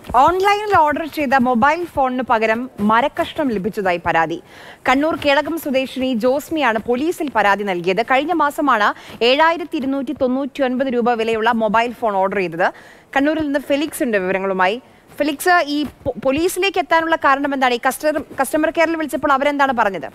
ഓൺലൈനിൽ ഓർഡർ ചെയ്ത മൊബൈൽ ഫോണിന് പകരം മരക്കഷ്ണം ലഭിച്ചതായി പരാതി കണ്ണൂർ കേളകം സ്വദേശിനി ജോസ്മിയാണ് പോലീസിൽ പരാതി നൽകിയത് കഴിഞ്ഞ മാസമാണ് ഏഴായിരത്തി ഇരുന്നൂറ്റി തൊണ്ണൂറ്റി ഒൻപത് രൂപ വിലയുള്ള മൊബൈൽ ഫോൺ ഓർഡർ ചെയ്തത് കണ്ണൂരിൽ നിന്ന് ഫെലിക്സ് ഉണ്ട് വിവരങ്ങളുമായി ഫെലിക്സ് ഈ പൊ- പോലീസിലേക്ക് എത്താനുള്ള കാരണം എന്താണ് ഈ കസ്റ്റമർ കസ്റ്റമർ കെയറിൽ വിളിച്ചപ്പോൾ അവരെന്താണ് പറഞ്ഞത്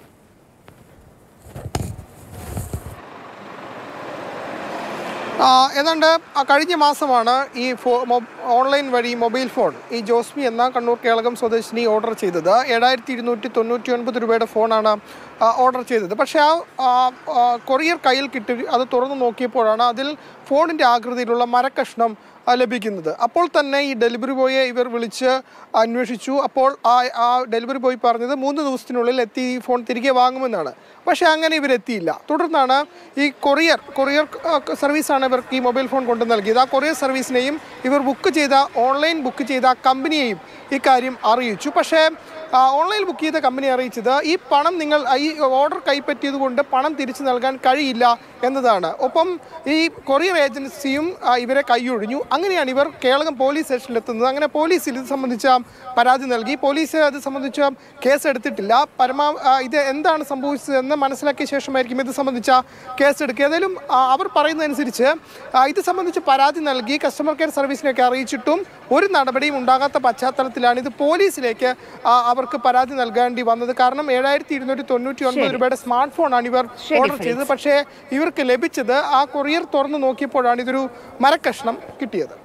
ആ, ഏതാണ്ട് ആ കഴിഞ്ഞ മാസമാണ് ഈ ഫോ മൊ- ഓൺലൈൻ വഴി മൊബൈൽ ഫോൺ ഈ ജോസ്മി എന്ന കണ്ണൂർ കേളകം സ്വദേശിനി ഓർഡർ ചെയ്തത് ഏഴായിരത്തി ഇരുന്നൂറ്റി തൊണ്ണൂറ്റി ഒൻപത് രൂപയുടെ ഫോണാണ് ആ, ഓർഡർ ചെയ്തത് പക്ഷേ ആ ആ, ആ, കൊറിയർ കയ്യിൽ കിട്ടി അത് തുറന്നു നോക്കിയപ്പോഴാണ് അതിൽ ഫോണിൻ്റെ ആകൃതിയിലുള്ള മരക്കഷ്ണം ആ, ലഭിക്കുന്നത് അപ്പോൾ തന്നെ ഈ ഡെലിവറി ബോയെ ഇവർ വിളിച്ച് അന്വേഷിച്ചു അപ്പോൾ ആ ആ ഡെലിവറി ബോയ് പറഞ്ഞത് മൂന്ന് ദിവസത്തിനുള്ളിൽ എത്തി ഈ ഫോൺ തിരികെ വാങ്ങുമെന്നാണ് പക്ഷേ അങ്ങനെ ഇവരെത്തിയില്ല തുടർന്നാണ് ഈ കൊറിയർ കൊറിയർ ആ, സർവീസാണ് ഇവർക്ക് ഈ മൊബൈൽ ഫോൺ കൊണ്ട് നൽകിയത് ആ കൊറിയർ സർവീസിനെയും ഇവർ ബുക്ക് ചെയ്ത ഓൺലൈൻ ബുക്ക് ചെയ്ത ആ കമ്പനിയെയും ഇക്കാര്യം അറിയിച്ചു പക്ഷേ ആ, ഓൺലൈൻ ബുക്ക് ചെയ്ത കമ്പനി അറിയിച്ചത് ഈ പണം നിങ്ങൾ ഈ ഓർഡർ കൈപ്പറ്റിയത് കൊണ്ട് പണം തിരിച്ചു നൽകാൻ കഴിയില്ല എന്നതാണ് ഒപ്പം ഈ കൊറിയർ ഏജൻസിയും ആ, ഇവരെ കൈയൊഴിഞ്ഞു അങ്ങനെയാണ് ഇവർ കേളകം പോലീസ് സ്റ്റേഷനിൽ എത്തുന്നത് അങ്ങനെ പോലീസിൽ ഇത് സംബന്ധിച്ച പരാതി നൽകി പോലീസ് അത് സംബന്ധിച്ച കേസ് എടുത്തിട്ടില്ല പരമാ ആ, ഇത് എന്താണ് സംഭവിച്ചതെന്ന് മനസ്സിലാക്കിയ ശേഷമായിരിക്കും ഇത് സംബന്ധിച്ച കേസ് എടുക്കുക ഏതായാലും ആ, അവർ പറയുന്നതനുസരിച്ച് ആ, ഇത് സംബന്ധിച്ച് പരാതി നൽകി കസ്റ്റമർ കെയർ സർവീസിനെയൊക്കെ അറിയിച്ചിട്ടും ഒരു നടപടിയും ഉണ്ടാകാത്ത പശ്ചാത്തലത്തിലാണ് ഇത് പോലീസിലേക്ക് ആ, അവർക്ക് പരാതി നൽകേണ്ടി വന്നത് കാരണം ഏഴായിരത്തി ഇരുന്നൂറ്റി തൊണ്ണൂറ്റി ഒൻപത് രൂപയുടെ സ്മാർട്ട് ഫോണാണ് ഇവർ ശരി, ഓർഡർ ചെയ്തത് പക്ഷേ ഇവർക്ക് ലഭിച്ചത് ആ കൊറിയർ തുറന്നു നോക്കിയപ്പോഴാണ് ഇതൊരു മരക്കഷ്ണം കിട്ടിയത്